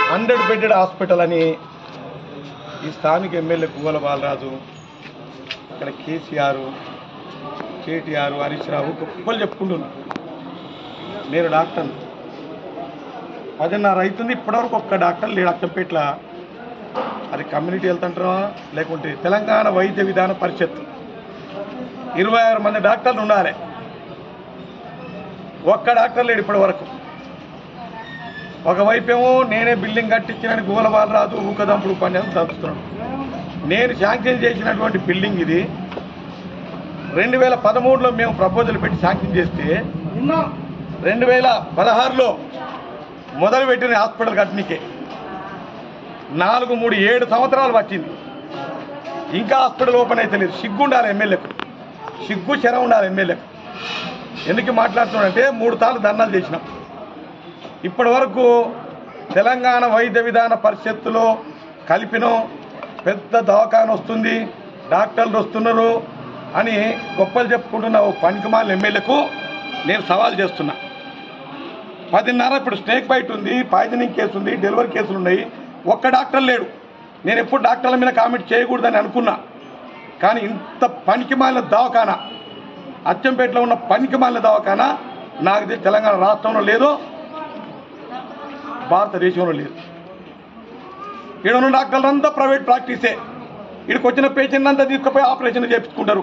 hundred bedded hospital అని ఈ స్థానిక ఎమ్మెల్యే పువ్వల బాలరాజు ఇక్కడ కేసీఆర్ కేటీఆర్ హరీష్ రావు గొప్పలు చెప్పుకుంటున్నారు నేను డాక్టర్ పదిన్నర అవుతుంది ఇప్పటివరకు ఒక్క డాక్టర్ లేడు అచ్చంపేట్ల అది కమ్యూనిటీ హెల్త్ అంటారా లేకుంటే తెలంగాణ వైద్య విధాన పరిషత్ ఇరవై ఆరు మంది డాక్టర్లు ఉండాలి ఒక్క డాక్టర్ లేడు ఇప్పటి వరకు ఒకవైపేమో నేనే బిల్డింగ్ కట్టించిన గోల బాలరాజు ఊకదంపుడు పని తలుస్తున్నాడు నేను శాంక్షన్ చేసినటువంటి బిల్డింగ్ ఇది రెండు వేల పదమూడులో మేము ప్రపోజల్ పెట్టి శాంక్షన్ చేస్తే రెండు వేల పదహారులో మొదలుపెట్టిన హాస్పిటల్ కట్టనికే నాలుగు మూడు ఏడు సంవత్సరాలు పట్టింది ఇంకా హాస్పిటల్ ఓపెన్ అయితే లేదు సిగ్గు ఉండాలి ఎమ్మెల్యేకు సిగ్గు చెర ఉండాలి ఎమ్మెల్యేకు ఎందుకు మాట్లాడుతున్నాడంటే మూడు సార్లు ధర్నాలు చేసినాం ఇప్పటి వరకు తెలంగాణ వైద్య విధాన పరిషత్తులో కలిపినో పెద్ద దవాఖాన వస్తుంది డాక్టర్లు వస్తున్నారు అని గొప్పలు చెప్పుకుంటున్న ఓ పనికిమాల ఎమ్మెల్యేకు నేను సవాల్ చేస్తున్నా పదిన్నర ఇప్పుడు స్నేక్ బైట్ ఉంది పాయిజనింగ్ కేసు ఉంది డెలివరీ కేసులు ఉన్నాయి ఒక్క డాక్టర్ లేడు నేను ఎప్పుడు డాక్టర్ల మీద కామెంట్ చేయకూడదని అనుకున్నా కానీ ఇంత పనికిమాలిన దవాఖాన అచ్చంపేటలో ఉన్న పనికిమాలిన దవాఖాన నాకు తెలిసి తెలంగాణ రాష్ట్రంలో లేదు భారతదేశంలో లేదు ఈడ ఉన్న డాక్టర్లు అంతా ప్రైవేట్ ప్రాక్టీసే ఇక్కడికి వచ్చిన పేషెంట్ అంతా తీసుకుపోయి ఆపరేషన్ చేపించుకుంటారు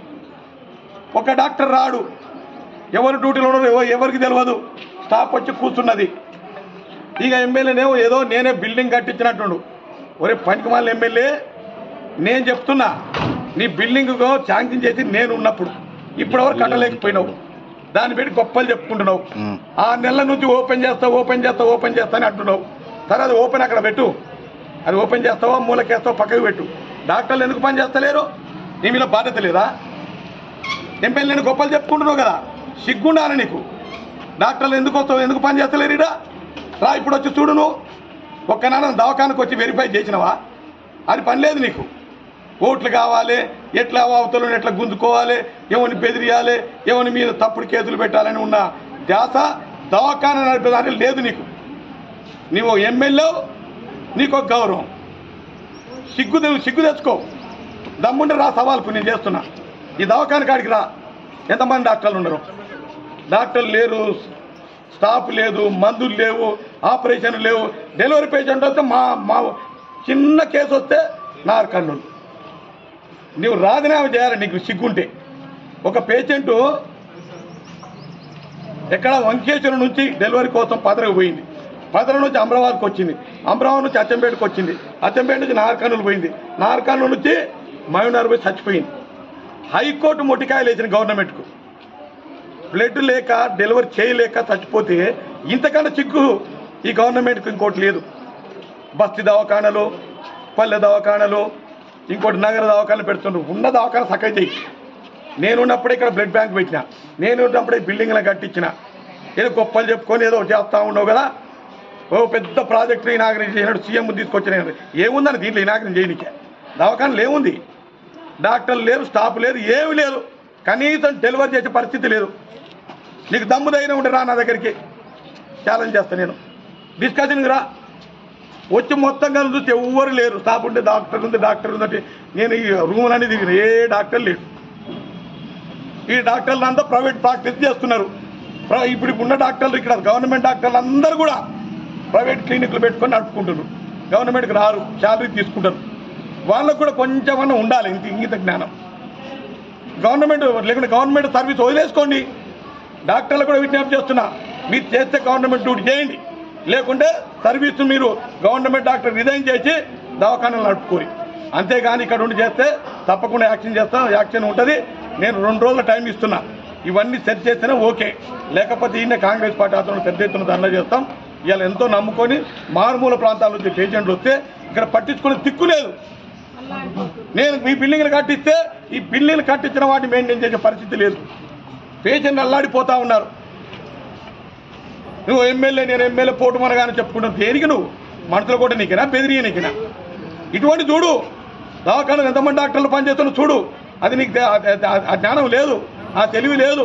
ఒక డాక్టర్ రాడు ఎవరు డ్యూటీలో ఉన్నారో ఎవ- ఎవరికి తెలియదు స్టాఫ్ వచ్చి కూర్చున్నది ఇక ఎమ్మెల్యేనేమో ఏదో నేనే బిల్డింగ్ కట్టించినట్టుండు ఒరే పనికిమాల ఎమ్మెల్యే నేను చెప్తున్నా నీ బిల్డింగ్ శాంక్షన్ చేసి నేను ఉన్నప్పుడు ఇప్పటివరకు కట్టలేకపోయినావు దాన్ని పెట్టి గొప్పలు చెప్పుకుంటున్నావు ఆ నెల నుంచి ఓపెన్ చేస్తా ఓపెన్ చేస్తా ఓపెన్ చేస్తా అని అంటున్నావు సరే అది ఓపెన్ అక్కడ పెట్టు అది ఓపెన్ చేస్తావా మూలకేస్తావా పక్కకు పెట్టు డాక్టర్లు ఎందుకు పని చేస్తలేరు నీ మీద బాధ్యత లేదా ఎమ్మెల్యేని గొప్పలు చెప్పుకుంటున్నావు కదా సిగ్గుండాలి నీకు డాక్టర్లు ఎందుకు వస్తావు ఎందుకు పని చేస్తలేరు ఇడా రా ఇప్పుడు వచ్చి చూడు నువ్వు ఒక్క నాన్న దవాఖానకు వచ్చి వెరిఫై చేసినవా అది పని లేదు నీకు ఓట్లు కావాలి ఎట్లా అవతలను ఎట్లా గుంజుకోవాలి ఎవరిని బెదిరియాలి ఎవరి మీద తప్పుడు కేసులు పెట్టాలని ఉన్న ధ్యాస దవాఖాన నడిపేదానికి లేదు నీకు నీవు ఎమ్మెల్యే నీకు ఒక గౌరవం సిగ్గు తె- సిగ్గు తెచ్చుకో దమ్ముంటే రా సవాల్కు నేను చేస్తున్నా ఈ దవాఖాన కాడికి రా ఎంతమంది డాక్టర్లు ఉండరు డాక్టర్లు లేరు స్టాఫ్ లేదు మందులు లేవు ఆపరేషన్ లేవు డెలివరీ పేషెంట్ వస్తే మా మా చిన్న కేసు వస్తే నా కన్నులు నీవు రాజీనామా చేయాలి నీకు సిగ్గుంటే ఒక పేషెంటు ఎక్కడ వంకేశ్వరం నుంచి డెలివరీ కోసం పదరకు పోయింది పదర నుంచి అమరావతికి వచ్చింది అమరావతి నుంచి అచ్చంపేటకు వచ్చింది అచ్చంపేట నుంచి నార్కర్నూలు పోయింది నార్కర్నూలు నుంచి మయూనార్ పోయి చచ్చిపోయింది హైకోర్టు మొట్టికాయలు వేసిన గవర్నమెంట్కు బ్లడ్ లేక డెలివరీ చేయలేక చచ్చిపోతే ఇంతకన్నా చిక్కు ఈ గవర్నమెంట్కి ఇంకోటి లేదు బస్తీ దవాఖానలు పల్లె దవాఖానలు ఇంకోటి నగర దవాఖానలు పెడుతుండ్రు ఉన్న దవాఖాన సక్కగా చెయ్యి నేనున్నప్పుడే ఇక్కడ బ్లడ్ బ్యాంక్ పెట్టిన నేను ఉన్నప్పుడే బిల్డింగ్లు కట్టించిన ఏదో గొప్పలు చెప్పుకొని ఏదో చేస్తా ఉండవు కదా ఓ పెద్ద ప్రాజెక్టు ఇనాగ్రేట్ చేసినట్టు సీఎం తీసుకొచ్చిన ఏముందని దీంట్లో ఇనాగ్రేట్ చేయనికే దవాఖానలు ఏముంది డాక్టర్లు లేరు స్టాఫ్ లేదు ఏమి లేదు కనీసం డెలివరీ చేసే పరిస్థితి లేదు నీకు దమ్ము ధైర్యం ఉంటే రా నా దగ్గరికి ఛాలెంజ్ చేస్తా నేను డిస్కషన్కి రా వచ్చి మొత్తం కలిసి చూస్తే ఎవ్వరు లేరు స్టాఫ్ ఉంటే డాక్టర్ ఉంది డాక్టర్ ఉందంటే నేను ఈ రూమ్ అనేది దిగిన ఏ డాక్టర్ లేడు ఈ డాక్టర్లు అంతా ప్రైవేట్ ప్రాక్టీస్ చేస్తున్నారు ప్ర- ఇప్పుడు ఉన్న డాక్టర్లు ఇక్కడ గవర్నమెంట్ డాక్టర్లు అందరూ కూడా ప్రైవేట్ క్లినిక్లు పెట్టుకొని నడుపుకుంటున్నారు గవర్నమెంట్కి రారు శాలరీ తీసుకుంటారు వాళ్ళకు కూడా కొంచెమన్నా ఉండాలి ఇంత ఇంగిత జ్ఞానం గవర్నమెంట్ లేకుంటే గవర్నమెంట్ సర్వీస్ వదిలేసుకోండి డాక్టర్లు కూడా విజ్ఞప్తి చేస్తున్నా మీరు చేస్తే గవర్నమెంట్ డ్యూటీ చేయండి లేకుంటే సర్వీస్ మీరు గవర్నమెంట్ డాక్టర్ రిజైన్ చేసి దవాఖానాలు నడుపుకోరి అంతేగాని ఇక్కడ ఉండి చేస్తే తప్పకుండా యాక్షన్ చేస్తాం యాక్షన్ ఉంటుంది నేను రెండు రోజుల టైం ఇస్తున్నా ఇవన్నీ సెట్ చేస్తేనే ఓకే లేకపోతే ఈయన కాంగ్రెస్ పార్టీ అతను పెద్ద ఎత్తున దండ చేస్తాం ఇవాళ ఎంతో నమ్ముకొని మారుమూల ప్రాంతాల నుంచి పేషెంట్లు వస్తే ఇక్కడ పట్టించుకునే దిక్కు లేదు నేను మీ బిల్డింగ్లు కట్టిస్తే ఈ బిల్డింగ్లు కట్టించిన వాటిని మెయింటైన్ చేసే పరిస్థితి లేదు పేషెంట్లు అల్లాడిపోతా ఉన్నారు నువ్వు ఎమ్మెల్యే నేను ఎమ్మెల్యే పోటు మనగానే చెప్పుకుంటావు దేనికి నువ్వు మనుషులు కూడా నీకేనా బెదిరియ నీకేనా ఇటువంటి చూడు దవాఖానలు ఎంతమంది డాక్టర్లు పనిచేస్తున్నా చూడు అది నీకు తే- ఆ- ఆ- ఆ జ్ఞానం లేదు ఆ తెలివి లేదు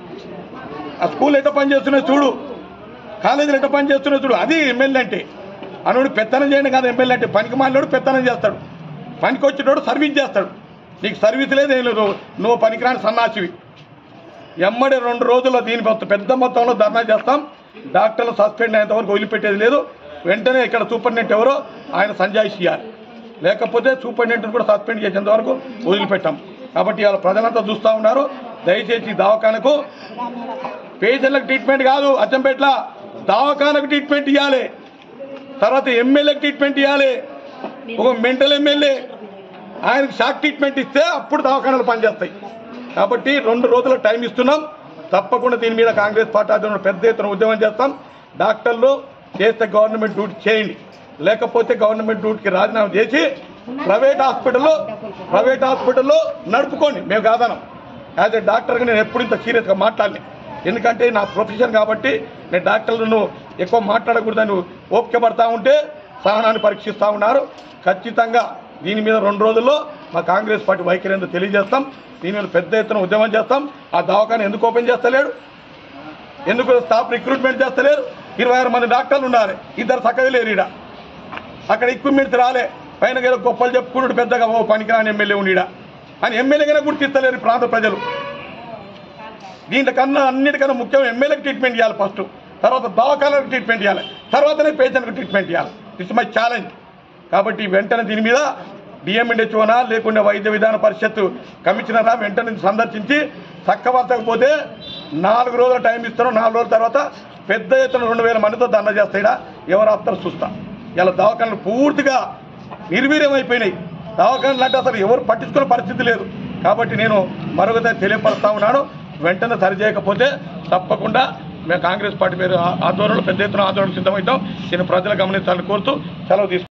ఆ స్కూల్ ఎట్ట పనిచేస్తున్నాయి చూడు కాలేజీలు ఎట్ట పనిచేస్తున్నాయి చూడు అది ఎమ్మెల్యే అంటే అనుడు పెత్తనం చేయడం కాదు ఎమ్మెల్యే అంటే పనికి మాలినోడు పెత్తనం చేస్తాడు పనికి వచ్చేటోడు సర్వీస్ చేస్తాడు నీకు సర్వీస్ లేదు ఏం లేదు నువ్వు పనికిరాని సన్నాసివి ఎమ్మడి రెండు రోజుల్లో దీని మొత్తం పెద్ద మొత్తంలో ధర్నా చేస్తాం డాక్టర్లు సస్పెండ్ అయ్యేంత వరకు వదిలిపెట్టేది లేదు వెంటనే ఇక్కడ సూపరింటెండెంట్ ఎవరో ఆయన సంజాయిషి ఇవ్వాలి లేకపోతే సూపరింటెండెంట్ కూడా సస్పెండ్ చేసేంత వరకు వదిలిపెట్టాం కాబట్టి ఇవాళ ప్రజలంతా చూస్తూ ఉన్నారు దయచేసి ఈ దవాఖానకు పేషెంట్లకు ట్రీట్మెంట్ కాదు అచ్చంపేట్ల దవాఖానకు ట్రీట్మెంట్ ఇవ్వాలి తర్వాత ఎమ్మెల్యేకి ట్రీట్మెంట్ ఇవ్వాలి ఒక మెంటల్ ఎమ్మెల్యే ఆయనకు షాక్ ట్రీట్మెంట్ ఇస్తే అప్పుడు దవాఖానాలు పనిచేస్తాయి కాబట్టి రెండు రోజుల టైం ఇస్తున్నాం తప్పకుండా దీని మీద కాంగ్రెస్ పార్టీ ఆధ్వర్యంలో పెద్ద ఎత్తున ఉద్యమం చేస్తాం డాక్టర్లు చేస్తే గవర్నమెంట్ డ్యూటీ చేయండి లేకపోతే గవర్నమెంట్ డ్యూటీకి రాజీనామా చేసి ప్రైవేట్ హాస్పిటల్లో ప్రైవేట్ హాస్పిటల్లో నడుపుకోండి మేము కాదనం యాజ్ ఎ డాక్టర్గా నేను ఎప్పుడు ఇంత సీరియస్గా మాట్లాడలే ఎందుకంటే నా ప్రొఫెషన్ కాబట్టి నేను డాక్టర్లను ఎక్కువ మాట్లాడకూడదని ఓపిక పడతా ఉంటే సహనాన్ని పరీక్షిస్తూ ఉన్నారు ఖచ్చితంగా దీని మీద రెండు రోజుల్లో మా కాంగ్రెస్ పార్టీ వైఖరి ఏందో తెలియజేస్తాం దీని మీద పెద్ద ఎత్తున ఉద్యమం చేస్తాం ఆ దవాఖాన ఎందుకు ఓపెన్ చేస్తలేడు ఎందుకు స్టాఫ్ రిక్రూట్మెంట్ చేస్తలేరు ఇరవై ఆరు మంది డాక్టర్లు ఉండాలి ఇద్దరు చక్కగా లేరు ఈడ అక్కడ ఎక్విప్మెంట్స్ రాలే పైన ఏదో గొప్పలు చెప్పుకున్నాడు పెద్దగా ఓ పనికిరాని ఎమ్మెల్యే ఉండిడ అని ఎమ్మెల్యేగానే గుర్తిస్తలేరు ఈ ప్రాంత ప్రజలు దీంట్కన్నా అన్నిటికన్నా ముఖ్యం ఎమ్మెల్యేకి ట్రీట్మెంట్ ఇవ్వాలి ఫస్ట్ తర్వాత దవాఖానాలకు ట్రీట్మెంట్ ఇవ్వాలి తర్వాతనే పేషెంట్కి ట్రీట్మెంట్ ఇవ్వాలి ఇట్స్ మై ఛాలెంజ్ కాబట్టి వెంటనే దీని మీద డిఎంఎన్హెచ్ఓనా లేకుండా వైద్య విధాన పరిషత్ కమిషనరా వెంటనే సందర్శించి చక్కబట్టకపోతే నాలుగు రోజుల టైం ఇస్తాను నాలుగు రోజుల తర్వాత పెద్ద ఎత్తున రెండు వేల మందితో దండ చేస్తాయిడా ఎవరు ఆపుతారు చూస్తా ఇలా దవాఖానలు పూర్తిగా నిర్వీర్యం అయిపోయినాయి దవాఖానలు అంటే అసలు ఎవరు పట్టించుకునే పరిస్థితి లేదు కాబట్టి నేను మరొకసారి తెలియపరుస్తా ఉన్నాను వెంటనే సరి చేయకపోతే తప్పకుండా మేము కాంగ్రెస్ పార్టీ పేరు ఆ- ఆధ్వర్యంలో పెద్ద ఎత్తున ఆందోళన సిద్ధమవుతాం నేను ప్రజలు గమనించాలని కోరుతూ సెలవు తీసుకుంటాం